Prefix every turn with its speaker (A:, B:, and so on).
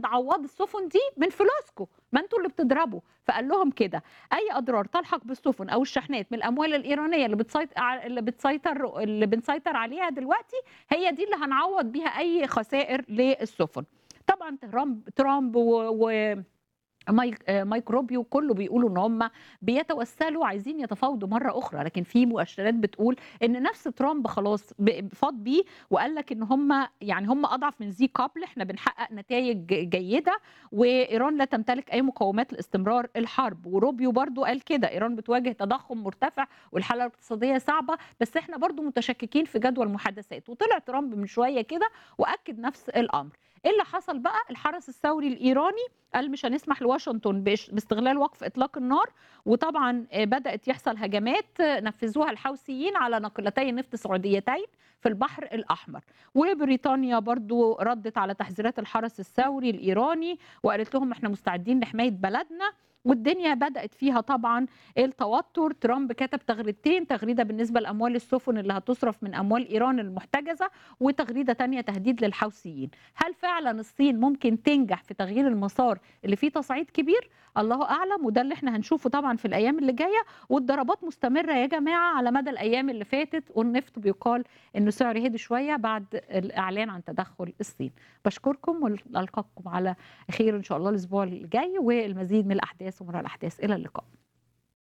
A: تعوضوا السفن دي من فلوسكم ما انتوا اللي بتضربوا فقال لهم كده اي اضرار تلحق بالسفن او الشحنات من الاموال الايرانيه اللي بتسيطر اللي بتسيطر اللي بنسيطر عليها دلوقتي هي دي اللي هنعوض بيها اي خسائر للسفن طبعا ترامب ترامب و, و مايك مايك روبيو كله بيقولوا ان هم بيتوسلوا عايزين يتفاوضوا مره اخرى لكن في مؤشرات بتقول ان نفس ترامب خلاص فاض بيه وقال لك ان هم يعني هم اضعف من ذي قبل احنا بنحقق نتائج جيده وايران لا تمتلك اي مقومات لاستمرار الحرب وروبيو برضو قال كده ايران بتواجه تضخم مرتفع والحاله الاقتصاديه صعبه بس احنا برضو متشككين في جدوى المحادثات وطلع ترامب من شويه كده واكد نفس الامر ايه اللي حصل بقى الحرس الثوري الايراني قال مش هنسمح لواشنطن باستغلال وقف اطلاق النار وطبعا بدات يحصل هجمات نفذوها الحوثيين على ناقلتي نفط سعوديتين في البحر الاحمر وبريطانيا برضو ردت على تحذيرات الحرس الثوري الايراني وقالت لهم احنا مستعدين لحمايه بلدنا والدنيا بدات فيها طبعا التوتر ترامب كتب تغريدتين تغريده بالنسبه لاموال السفن اللي هتصرف من اموال ايران المحتجزه وتغريده تانية تهديد للحوثيين هل فعلا الصين ممكن تنجح في تغيير المسار اللي فيه تصعيد كبير الله اعلم وده اللي احنا هنشوفه طبعا في الايام اللي جايه والضربات مستمره يا جماعه على مدى الايام اللي فاتت والنفط بيقال انه سعره هدي شويه بعد الاعلان عن تدخل الصين بشكركم والقاكم على خير ان شاء الله الاسبوع الجاي والمزيد من الاحداث ومن الاحداث الى اللقاء